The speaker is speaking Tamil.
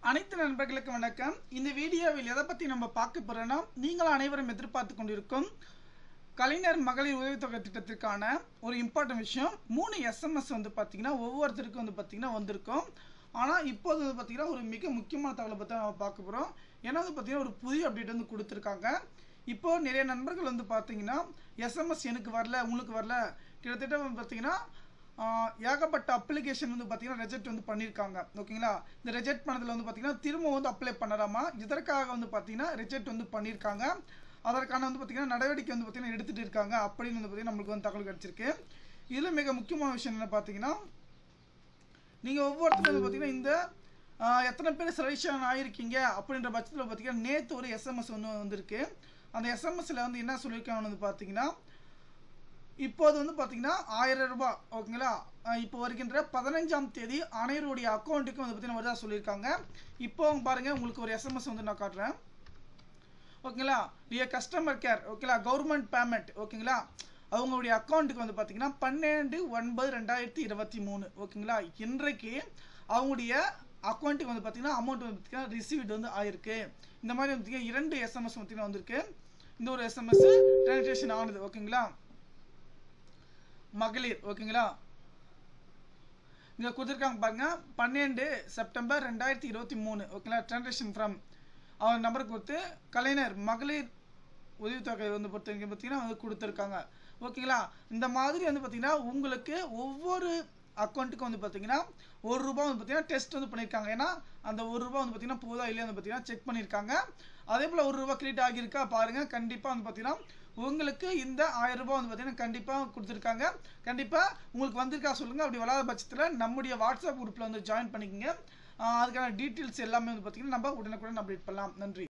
அனைத்து நண்பர்களுக்கு வணக்கம் இந்த வீடியோவில் எதை பற்றி நம்ம பார்க்க போறோம்னா நீங்கள் அனைவரும் எதிர்பார்த்து கொண்டிருக்கும் கலைஞர் மகளிர் உதவித்தொகை திட்டத்திற்கான ஒரு இம்பார்ட்டன்ட் விஷயம் மூணு எஸ்எம்எஸ் வந்து பார்த்தீங்கன்னா ஒவ்வொருத்தருக்கும் வந்து பார்த்தீங்கன்னா வந்திருக்கும் ஆனால் இப்போது வந்து பார்த்தீங்கன்னா ஒரு மிக முக்கியமான தகவலை பற்றி நம்ம பார்க்க போகிறோம் ஏன்னா வந்து பார்த்தீங்கன்னா ஒரு புதிய அப்டேட் வந்து கொடுத்துருக்காங்க இப்போ நிறைய நண்பர்கள் வந்து பார்த்தீங்கன்னா எஸ்எம்எஸ் எனக்கு வரல உங்களுக்கு வரல கிட்டத்தட்ட வந்து பார்த்தீங்கன்னா ஆஹ், ஏகப்பட்ட அப்ளிகேஷன் வந்து பார்த்தீங்கன்னா ரெஜெக்ட் வந்து பண்ணியிருக்காங்க ஓகேங்களா இந்த ரெஜெக்ட் பண்ணதில் வந்து பார்த்தீங்கன்னா திரும்ப வந்து அப்ளை பண்ணலாமா இதற்காக வந்து பார்த்தீங்கன்னா ரிஜெக்ட் வந்து பண்ணியிருக்காங்க அதற்கான வந்து பார்த்தீங்கன்னா நடவடிக்கை வந்து பார்த்தீங்கன்னா எடுத்துகிட்டு இருக்காங்க அப்படின்னு வந்து பார்த்தீங்கன்னா நம்மளுக்கு வந்து தகவல் கிடச்சிருக்கு இதில் மிக முக்கியமான விஷயம் என்ன பார்த்தீங்கன்னா நீங்கள் ஒவ்வொருத்தரும் வந்து பார்த்தீங்கன்னா இந்த ஆஹ், எத்தனை பேர் செலெக்ஷன் ஆகிருக்கீங்க அப்படின்ற பட்சத்தில் பார்த்தீங்கன்னா நேற்று ஒரு எஸ்எம்எஸ் ஒன்று வந்திருக்கு அந்த எஸ்எம்எஸ்ல வந்து என்ன சொல்லியிருக்காங்கன்னு வந்து பார்த்தீங்கன்னா இப்போது வந்து பார்த்தீங்கன்னா ஆயிரம் ரூபாய் ஓகேங்களா அஹ் இப்போ வருகின்ற பதினஞ்சாம் தேதி அனைவருடைய அக்கௌண்ட்டுக்கு வந்து பார்த்தீங்கன்னா வருதா சொல்லியிருக்காங்க இப்போ பாருங்க உங்களுக்கு ஒரு எஸ்எம்எஸ் வந்து நான் காட்டுறேன் ஓகேங்களா டியர் கஸ்டமர் கேர் ஓகேங்களா கவர்மெண்ட் பேமெண்ட் ஓகேங்களா அவங்களுடைய அக்கௌண்ட்டுக்கு வந்து பார்த்தீங்கன்னா பன்னெண்டு ஒன்பது ரெண்டாயிரத்தி இருபத்தி மூணு ஓகேங்களா இன்றைக்கு அவங்களுடைய அக்கௌண்ட்டுக்கு வந்து பார்த்தீங்கன்னா அமௌண்ட் வந்து பார்த்தீங்கன்னா ரிசீவ்டு வந்து ஆயிருக்கு இந்த மாதிரி வந்து பார்த்தீங்கன்னா இரண்டு எஸ்எம்எஸ் பார்த்தீங்கன்னா வந்திருக்கு இந்த ஒரு எஸ்எம்எஸ் ட்ரான்ஸ்லேஷன் ஆனது ஓகேங்களா மகளிர் ஓகேங்களா இங்கே கொடுத்துருக்காங்க பாருங்க பன்னெண்டு செப்டம்பர் ரெண்டாயிரத்தி இருபத்தி மூணு ஓகேங்களா ட்ரான்ஸ்லேஷன் ஃப்ரம் அவங்க நம்பர் கொடுத்து கலைஞர் மகளிர் உதவித்தொகை வந்து பொறுத்தவரைக்கும் பார்த்தீங்கன்னா வந்து கொடுத்துருக்காங்க ஓகேங்களா இந்த மாதிரி வந்து பார்த்தீங்கன்னா உங்களுக்கு ஒவ்வொரு அக்கௌண்ட்டுக்கும் வந்து பார்த்தீங்கன்னா ஒரு ரூபாய் வந்து பார்த்தீங்கன்னா டெஸ்ட் வந்து பண்ணியிருக்காங்க ஏன்னா அந்த ஒரு ரூபாய் வந்து பார்த்தீங்கன்னா போதா இல்லையா வந்து பார்த்தீங்கன்னா செக் பண்ணியிருக்காங்க அதே போல் ஒரு ரூபாய் கிரெடிட் ஆகியிருக்கா பாருங்க கண்டிப்பாக வந்து பார்த்தீங்கன்னா உங்களுக்கு இந்த ஆயிரம் ரூபாய் வந்து பார்த்தீங்கன்னா கண்டிப்பாக கொடுத்துருக்காங்க கண்டிப்பாக உங்களுக்கு வந்திருக்கா சொல்லுங்கள் அப்படி வராத பட்சத்தில் நம்முடைய வாட்ஸ்அப் குரூப்பில் வந்து ஜாயின் பண்ணிக்கோங்க ஆஹ் அதுக்கான டீட்டெயில்ஸ் எல்லாமே வந்து பார்த்தீங்கன்னா நம்ம உடனுக்குடன் அப்டேட் பண்ணலாம் நன்றி